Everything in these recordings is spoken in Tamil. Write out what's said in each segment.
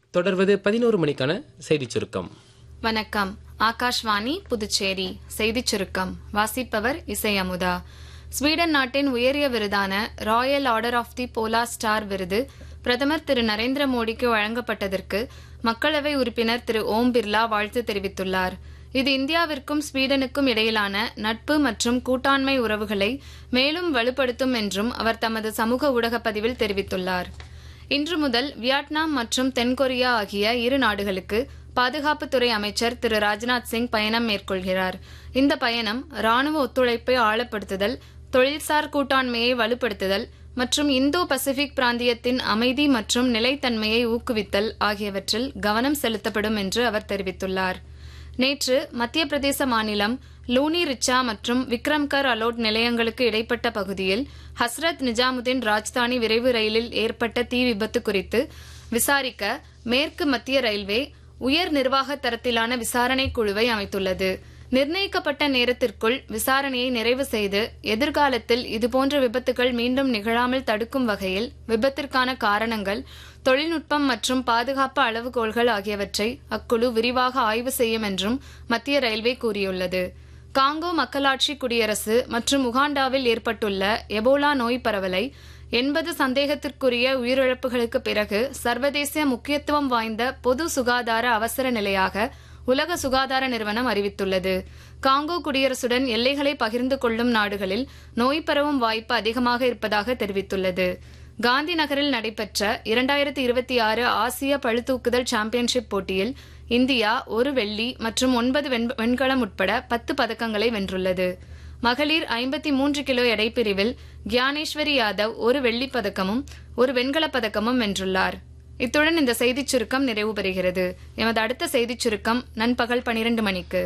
தொடர்வது பதினோரு மணிக்கான செய்திச் சுருக்கம் வணக்கம் ஆகாஷ்வாணி புதுச்சேரி செய்திச் சுருக்கம் வாசிப்பவர் இசை அமுதா ஸ்வீடன் நாட்டின் உயரிய விருதான royal order of the polar star விருது பிரதமர் திரு நரேந்திர மோடிக்கு வழங்கப்பட்டதற்கு மக்களவை உறுப்பினர் திரு ஓம் பிர்லா வாழ்த்து தெரிவித்துள்ளார் இது இந்தியாவிற்கும் ஸ்வீடனுக்கும் இடையிலான நட்பு மற்றும் கூட்டாண்மை உறவுகளை மேலும் வலுப்படுத்தும் என்றும் அவர் தமது சமூக ஊடக பதிவில் தெரிவித்துள்ளார் இன்று முதல் வியட்நாம் மற்றும் தென்கொரியா ஆகிய இரு நாடுகளுக்கு பாதுகாப்புத்துறை அமைச்சர் திரு ராஜ்நாத் சிங் பயணம் மேற்கொள்கிறார் இந்த பயணம் ராணுவ ஒத்துழைப்பை ஆழப்படுத்துதல் தொழில்சார் கூட்டாண்மையை வலுப்படுத்துதல் மற்றும் இந்தோ பசிபிக் பிராந்தியத்தின் அமைதி மற்றும் நிலைத்தன்மையை ஊக்குவித்தல் ஆகியவற்றில் கவனம் செலுத்தப்படும் என்று அவர் தெரிவித்துள்ளார் நேற்று மத்திய பிரதேச மாநிலம் லூனி ரிச்சா மற்றும் விக்ரம்கர் அலோட் நிலையங்களுக்கு இடைப்பட்ட பகுதியில் ஹஸ்ரத் நிஜாமுதீன் ராஜ்தானி விரைவு ரயிலில் ஏற்பட்ட தீ விபத்து குறித்து விசாரிக்க மேற்கு மத்திய ரயில்வே உயர் நிர்வாக தரத்திலான விசாரணை குழுவை அமைத்துள்ளது நிர்ணயிக்கப்பட்ட நேரத்திற்குள் விசாரணையை நிறைவு செய்து எதிர்காலத்தில் இதுபோன்ற விபத்துகள் மீண்டும் நிகழாமல் தடுக்கும் வகையில் விபத்திற்கான காரணங்கள் தொழில்நுட்பம் மற்றும் பாதுகாப்பு அளவுகோல்கள் ஆகியவற்றை அக்குழு விரிவாக ஆய்வு செய்யும் என்றும் மத்திய ரயில்வே கூறியுள்ளது காங்கோ மக்களாட்சி குடியரசு மற்றும் உகாண்டாவில் ஏற்பட்டுள்ள எபோலா நோய் பரவலை எண்பது சந்தேகத்திற்குரிய உயிரிழப்புகளுக்கு பிறகு சர்வதேச முக்கியத்துவம் வாய்ந்த பொது சுகாதார அவசர நிலையாக உலக சுகாதார நிறுவனம் அறிவித்துள்ளது காங்கோ குடியரசுடன் எல்லைகளை பகிர்ந்து கொள்ளும் நாடுகளில் நோய் பரவும் வாய்ப்பு அதிகமாக இருப்பதாக தெரிவித்துள்ளது காந்தி நகரில் நடைபெற்ற இரண்டாயிரத்தி இருபத்தி ஆறு ஆசிய பளுதூக்குதல் சாம்பியன்ஷிப் போட்டியில் இந்தியா ஒரு வெள்ளி மற்றும் ஒன்பது வெண்கலம் உட்பட பத்து பதக்கங்களை வென்றுள்ளது மகளிர் ஐம்பத்தி மூன்று கிலோ எடைப்பிரிவில் கியானேஸ்வரி யாதவ் ஒரு வெள்ளிப் பதக்கமும் ஒரு வெண்கலப் பதக்கமும் வென்றுள்ளார் இத்துடன் இந்த செய்திச் சுருக்கம் நிறைவு பெறுகிறது எமது அடுத்த செய்திச் சுருக்கம் நண்பகல் பனிரெண்டு மணிக்கு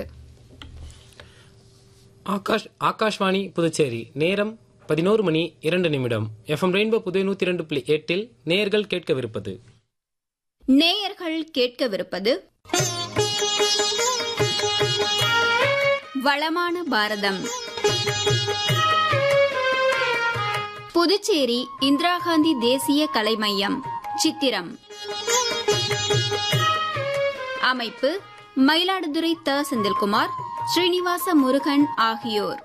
ஆகாஷ் ஆகாஷ்வாணி புதுச்சேரி நேரம் பதினோரு மணி இரண்டு நிமிடம் எஃப்எம் ரெயின்போ புதிய நூத்தி இரண்டு புள்ளி எட்டில் நேயர்கள் கேட்கவிருப்பது நேயர்கள் கேட்கவிருப்பது வளமான பாரதம் புதுச்சேரி இந்திரா காந்தி தேசிய கலை மையம் சித்திரம் அமைப்பு மயிலாடுதுறை த செந்தில்குமார் ஸ்ரீனிவாச முருகன் ஆகியோர்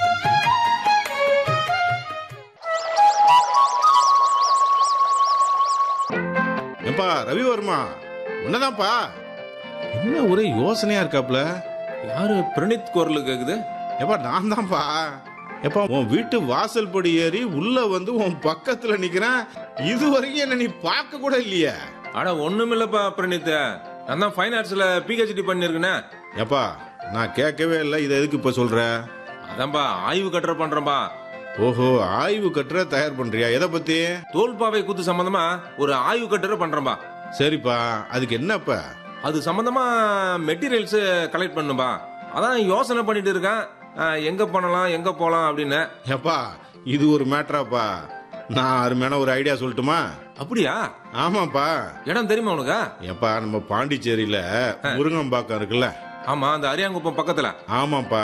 ஏப்பா ரவிவர்மா உன்னதான்ப்பா என்ன ஒரே யோசனையா இருக்காப்ல யாரு பிரணீத் குரல் கேக்குது ஏப்பா நான் தான்ப்பா ஏப்பா உன் வீட்டு வாசல் படி ஏறி உள்ள வந்து உன் பக்கத்துல நிக்கிறேன் இது வரைக்கும் என்ன நீ பார்க்க கூட இல்லையே அட ஒண்ணுமில்லப்பா பிரணீத் நான் தான் ஃபைன் ஆர்ட்ஸ்ல பிஹெச்டி பண்ணிருக்கேனே ஏப்பா நான் கேட்கவே இல்லை இதை எதுக்கு இப்ப சொல்ற அதான்பா ஆய்வு கட்டுற பண்றேன்பா ஓஹோ ஆய்வு கட்டுற தயார் பண்றியா எதை பத்தி தோல்பாவை கூத்து சம்பந்தமா ஒரு ஆய்வு கட்டுற பண்றேன்பா சரிப்பா அதுக்கு என்னப்பா அது சம்பந்தமா மெட்டீரியல்ஸ் கலெக்ட் பண்ணும்பா அதான் யோசனை பண்ணிட்டு இருக்கேன் அஹ், எங்க பண்ணலாம் எங்க போலாம் அப்படின்னு ஏப்பா இது ஒரு மேட்டராப்பா நான் அருமையான ஒரு ஐடியா சொல்லட்டுமா அப்படியா ஆமாப்பா இடம் தெரியுமா உனக்கு ஏப்பா நம்ம பாண்டிச்சேரியில முருங்கம்பாக்கம் இருக்குல்ல ஆமா அந்த அரியாங்குப்பம் பக்கத்துல ஆமாப்பா